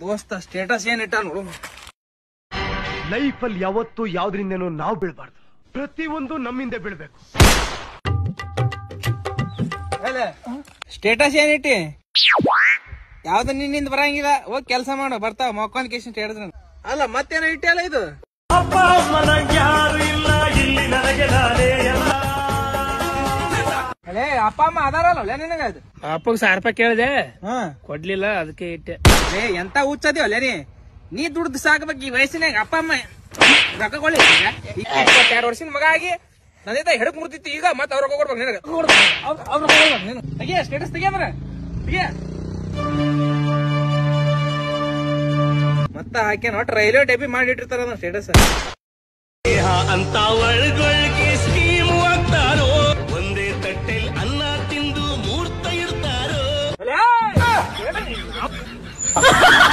ದೋಸ್ತ ಸ್ಟೇಟಸ್ ಏನ್ ಇಟ್ಟ ನೋಡು ಲೈಫಲ್ಲಿ ಯಾವತ್ತೂ ಯಾವ್ದ್ರಿಂದನೂ ನಾವು ಬೀಳ್ಬಾರ್ದು ಪ್ರತಿಯೊಂದು ನಮ್ಮಿಂದ ಬೀಳ್ಬೇಕು ಸ್ಟೇಟಸ್ ಏನ್ ಇಟ್ಟಿ ಯಾವ್ದು ನಿನ್ನಿಂದ ಬರಂಗಿಲ್ಲ ಹೋಗ್ ಕೆಲಸ ಮಾಡು ಬರ್ತಾವ ಮಕ್ಕೊಂದ್ ಕೇಶನ್ ಹೇಳಿದ್ರ ಅಲ್ಲ ಮತ್ತೇನೋ ಇಟ್ಟಿಯಲ್ಲ ಇದು ಅಪ್ಪ ಅಮ್ಮನ ಯಾರು ಇಲ್ಲ ಇಲ್ಲಿ ನನಗೆ ನಾನೇ ಎಲ್ಲ ಅಲೇ ಅಪ್ಪ ಅಮ್ಮ ಅದಾರಲ್ಲ ಅಲ್ಲೇ ನಿನಗ ಅದು ಅಪ್ಪಗ್ ಸಾವಿರ ರೂಪಾಯಿ ಕೇಳಿದೆ ಹಾ ಕೊಡ್ಲಿಲ್ಲ ಅದಕ್ಕೆ ಇಟ್ಟೆ ಏ ಎಂತ ಹುಚ್ಚದಿ ಅಲ್ಲೇ ನೀ ನೀ ದುಡ್ದು ಸಾಕ್ಬೇಕು ಈ ವಯಸ್ಸಿನಾಗ ಅಪ್ಪ ಅಮ್ಮ ರೊಕ್ಕ ಕೊಳ್ಳಿ ಇಪ್ಪತ್ತೆರಡು ವರ್ಷದ ಮಗ ಆಗಿ ನಂದಿದ್ದ ಹೆಡಕ್ ಮುರ್ತಿತ್ತು ಈಗ ಮತ್ತೆ ಅವ್ರ ಕೊಡ್ಬೇಕು ನಿನಗ ಅವ್ರ ನೀನು ತೆಗಿಯ ಸ್ಟೇಟಸ್ ತೆಗಿಯಂದ್ರ ತೆಗಿಯ ಮತ್ತ ಹಾಕೇನ ಒಟ್ಟು ರೈಲ್ವೆ ಡಬ್ಬಿ ಮಾಡಿಟ್ಟಿರ್ತಾರ ಸ್ಟೇಟಸ್ ದೇಹ ಅಂತ ಒಳಗೊಳಗೆ ಸ್ಕೀಮ್ ಆಗ್ತಾರೋ ಒಂದೇ ತಟ್ಟೆಲ್ ಅನ್ನ ತಿಂದು ಮೂರ್ತ ಇರ್ತಾರೋ